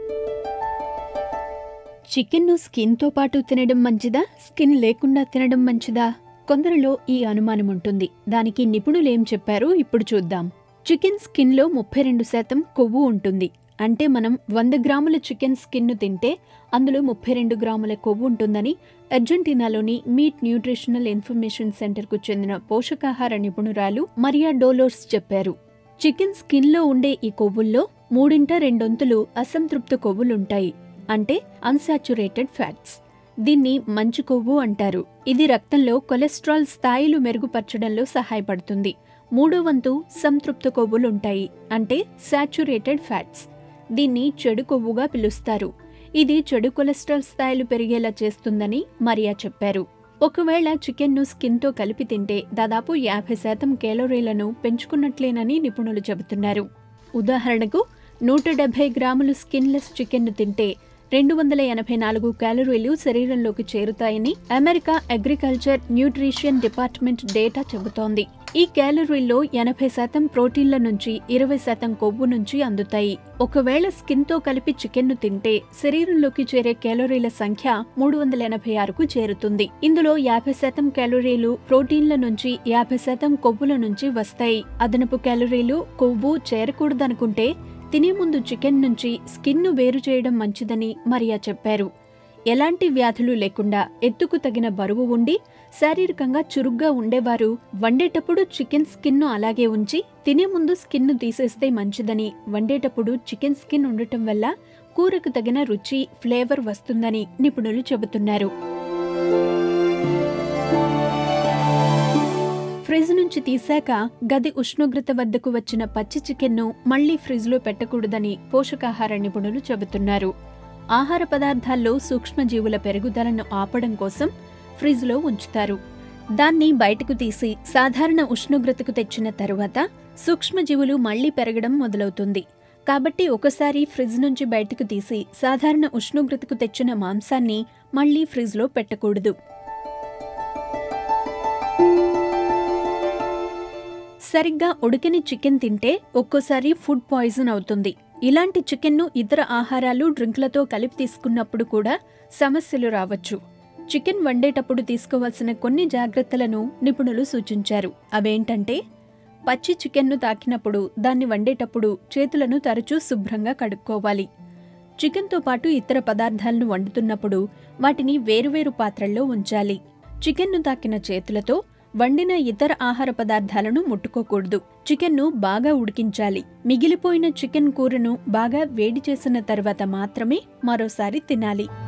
చికెన్ను స్కిన్తో పాటు తినడం మంచిదా స్కిన్ లేకుండా తినడం మంచిదా కొందరిలో ఈ అనుమానం ఉంటుంది దానికి నిపుణులు ఏం చెప్పారో ఇప్పుడు చూద్దాం చికెన్ స్కిన్లో ముప్పై రెండు శాతం కొవ్వు ఉంటుంది అంటే మనం వంద గ్రాముల చికెన్ స్కిన్ను తింటే అందులో ముప్పై రెండు గ్రాముల కొవ్వు ఉంటుందని అర్జెంటీనాలోని మీట్ న్యూట్రిషనల్ ఇన్ఫర్మేషన్ సెంటర్కు చెందిన పోషకాహార నిపుణురాలు మరియా డోలోర్స్ చెప్పారు చికెన్ స్కిన్లో ఉండే ఈ కొవ్వుల్లో మూడింట రెండొంతులు అసంతృప్త కొవ్వులుంటాయి అంటే అన్సాచురేటెడ్ ఫ్యాట్స్ దీన్ని మంచు కొవ్వు అంటారు ఇది రక్తంలో కొలెస్ట్రాల్ స్థాయిలు మెరుగుపరచడంలో సహాయపడుతుంది మూడో వంతు సంతృప్త కొవ్వులుంటాయి అంటే సాచురేటెడ్ ఫ్యాట్స్ దీన్ని చెడు కొవ్వుగా పిలుస్తారు ఇది చెడు కొలెస్ట్రాల్ స్థాయిలు పెరిగేలా చేస్తుందని మరియా చెప్పారు ఒకవేళ చికెన్ను స్కిన్తో కలిపి తింటే దాదాపు యాభై శాతం కేలరీలను పెంచుకున్నట్లేనని నిపుణులు చెబుతున్నారు ఉదాహరణకు నూట డెబ్బై గ్రాములు స్కిన్లెస్ చికెన్ను తింటే రెండు వందల ఎనభై నాలుగు క్యాలరీలు శరీరంలోకి చేరుతాయని America agriculture nutrition department data చెబుతోంది ఈ క్యాలరీల్లో ఎనభై శాతం ప్రోటీన్ల నుంచి ఇరవై శాతం కొవ్వు నుంచి అందుతాయి ఒకవేళ స్కిన్తో కలిపి చికెన్ను తింటే శరీరంలోకి చేరే క్యాలరీల సంఖ్య మూడు వందల ఎనభై ఆరుకు చేరుతుంది ఇందులో యాభై శాతం క్యాలరీలు ప్రోటీన్ల నుంచి యాభై శాతం కొవ్వుల నుంచి వస్తాయి అదనపు క్యాలరీలు కొవ్వు చేరకూడదనుకుంటే తినే ముందు చికెన్ నుంచి స్కిన్ను వేరు చేయడం మంచిదని మరియా చెప్పారు ఎలాంటి వ్యాధులు లేకుండా ఎత్తుకు తగిన బరువు ఉండి శారీరకంగా చురుగ్గా ఉండేవారు వండేటప్పుడు చికెన్ స్కిన్ను అలాగే ఉంచి తినే ముందు స్కిన్ను తీసేస్తే మంచిదని వండేటప్పుడు చికెన్ స్కిన్ ఉండటం వల్ల కూరకు తగిన రుచి ఫ్లేవర్ వస్తుందని నిపుణులు చెబుతున్నారు ఫ్రిజ్ నుంచి తీశాక గది ఉష్ణోగ్రత వద్దకు వచ్చిన పచ్చి చికెన్ను మళ్లీ ఫ్రిజ్లో పెట్టకూడదని పోషకాహార నిపుణులు చెబుతున్నారు ఆహార పదార్థాల్లో సూక్ష్మజీవుల పెరుగుదలను ఆపడం కోసం ఫ్రిజ్లో ఉంచుతారు దాన్ని బయటకు తీసి సాధారణ ఉష్ణోగ్రతకు తెచ్చిన తరువాత సూక్ష్మజీవులు మళ్లీ పెరగడం మొదలవుతుంది కాబట్టి ఒకసారి ఫ్రిజ్ నుంచి బయటకు తీసి సాధారణ ఉష్ణోగ్రతకు తెచ్చిన మాంసాన్ని మళ్లీ ఫ్రిజ్లో పెట్టకూడదు సరిగ్గా ఉడికిన చికెన్ తింటే ఒక్కోసారి ఫుడ్ పాయిజన్ అవుతుంది ఇలాంటి చికెన్ను ఇతర ఆహారాలు డ్రింక్లతో కలిపి తీసుకున్నప్పుడు కూడా సమస్యలు రావచ్చు చికెన్ వండేటప్పుడు తీసుకోవాల్సిన కొన్ని జాగ్రత్తలను నిపుణులు సూచించారు అవేంటంటే పచ్చి చికెన్ను తాకినప్పుడు దాన్ని వండేటప్పుడు చేతులను తరచూ శుభ్రంగా కడుక్కోవాలి చికెన్తో పాటు ఇతర పదార్థాలను వండుతున్నప్పుడు వాటిని వేరువేరు పాత్రల్లో ఉంచాలి చికెన్ను తాకిన చేతులతో వండిన ఇతర ఆహార పదార్థాలను ముట్టుకోకూడదు చికెన్ను బాగా ఉడికించాలి మిగిలిపోయిన చికెన్ కూరను బాగా వేడి చేసిన తర్వాత మాత్రమే మరోసారి తినాలి